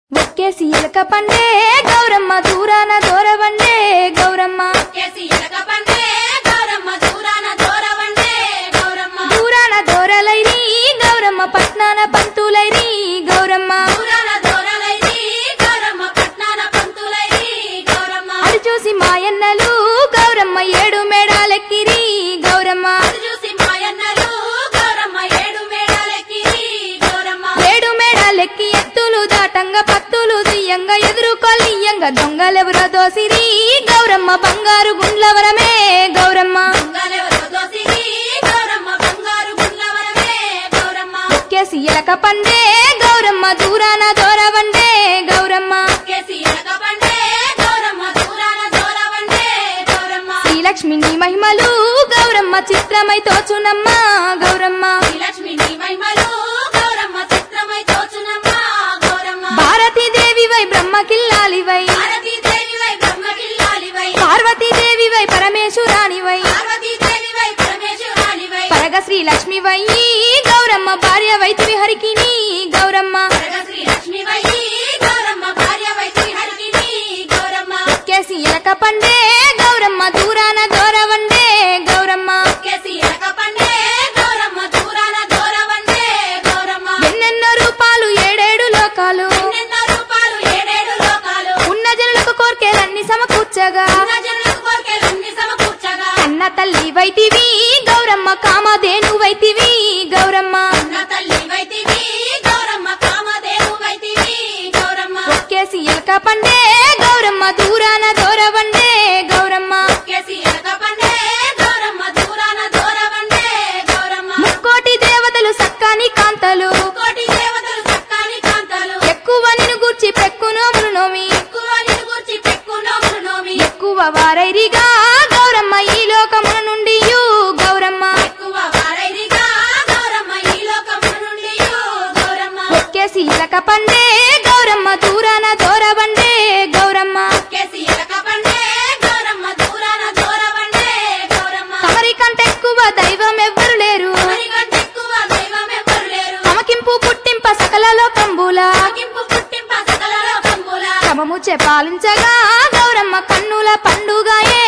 ఒక్కేసి ఎలక పండే గౌరమ్మ దూరాన దూరవండే గౌరమ్మ కేసి ఎలక పండే గౌరమ్మ దూరాన దూరవండే గౌరమ్మ దూరాన దూరలైరి గౌరమ్మ పట్నాన పంతులైరి గౌరమ్మ దూరాన దూరలైరి గౌరమ్మ పట్నాన పంతులైరి గౌరమ్మ అది చూసి మాయన్నలు గౌరమ్మ ఏడు మేడాలెక్కిరి గౌరమ్మ అది చూసి మాయన్నలు గౌరమ్మ ఏడు మేడాలెక్కిరి గౌరమ్మ ఏడు మేడాలెక్కి ఎత్తులు దాటంగా పత్తులు దియ్యంగా ఎదురుకొల్లియంగా దొంగలెవరో దోసిరి గౌరమ్మ బంగారు గుండ్లవరమే గౌరమ్మ దొంగలెవరో దోసిరి గౌరమ్మ బంగారు గుండ్లవరమే గౌరమ్మ ఒక్కేసి ఎలక పండే గౌరమ్మ దూరాన దూరవండే గౌరమ్మ కేసి ఎలక పండే గౌరమ్మ దూరాన దూరవండే గౌరమ్మ శ్రీలక్ష్మి నీ మహిమలు గౌరమ్మ చిత్రమై తోచునమ్మ గౌరమ్మ శ్రీలక్ష్మి నీ మహిమలు గౌరమ్మ చిత్రమై తోచునమ్మ గౌరమ్మ భారతీదేవివై బ్రహ్మకిల్లాలివై పార్వతీదేవివై బ్రహ్మకిల్లాలివై పార్వతీదేవివై పరమేశ్వరానివై పార్వతీదేవివై పరమేశ్వరానివై పరగ శ్రీలక్ష్మివై గౌరమ్మ భార్య వైతివి హరికిని గౌరమ్మ పరగ శ్రీలక్ష్మివై గౌరమ్మ భార్యవై శ్రీహరికిని గౌరమ్మ ఒక్కేసి ఎలక పండే గౌరమ్మ దూరాన దూరవండే గౌరమ్మ కేసి ఎలక పండే గౌరమ్మ దూరాన దూరవండే గౌరమ్మ ఎన్నెన్నో రూపాలు ఏడేడు లోకాలు ఎన్నెన్నో రూపాలు ఏడేడు లోకాలు ఉన్న జనులకు కోర్కెలన్నీ సమకూర్చగా ఉన్న జనులకు కోర్కెలన్నీ సమకూర్చగా అన్న తల్లి వైతివి గౌరమ్మ కామధేను వైతివి గౌరమ్మ అన్న తల్లి వైతివి గౌరమ్మ కామదేవు వైతివి గౌరమ్మ ఒక్కేసి ఎలక పండే గౌరమ్మ దూరాన దూరవండే గౌరమ్మ కేసి ఎలక పండే గౌరమ్మ దూరాన దూరవండే గౌరమ్మ ముక్కోటి దేవతలు సక్కాని కాంతలు కోటి దేవతలు చక్కని కాంతలు ఎక్కువ నిన్ను గూర్చి పెక్కు నోములు నోమి ఎక్కువ నిలుగుర్చి పెక్కు నోములు నోమి ఎక్కువ వారైరిగా గౌరమ్మ ఈ లోకముల నుండి గౌరమ్మ ఎక్కువ వారైరిగా గౌరమ్మ ఈ లోకము నుండి గౌరమ్మ ఒక్కేసి ఎలక పండే గౌరమ్మ దూరాన దూరవండే గౌరమ్మ కేసి ఎలక పండే గౌరమ్మ దూరాన దూరవండే గౌరమ్మ తమరి కంటే ఎక్కువ దైవం ఎవ్వరు లేరు మరికంటే ఎక్కువ దైవం ఎవ్వరు లేరు తమకింపు పుట్టింప సకల లోకంబుల తగ్గింపు పుట్టింప సకల లోకంబుల తమముచే పాలించగా గౌరమ్మ కన్నుల పండుగయే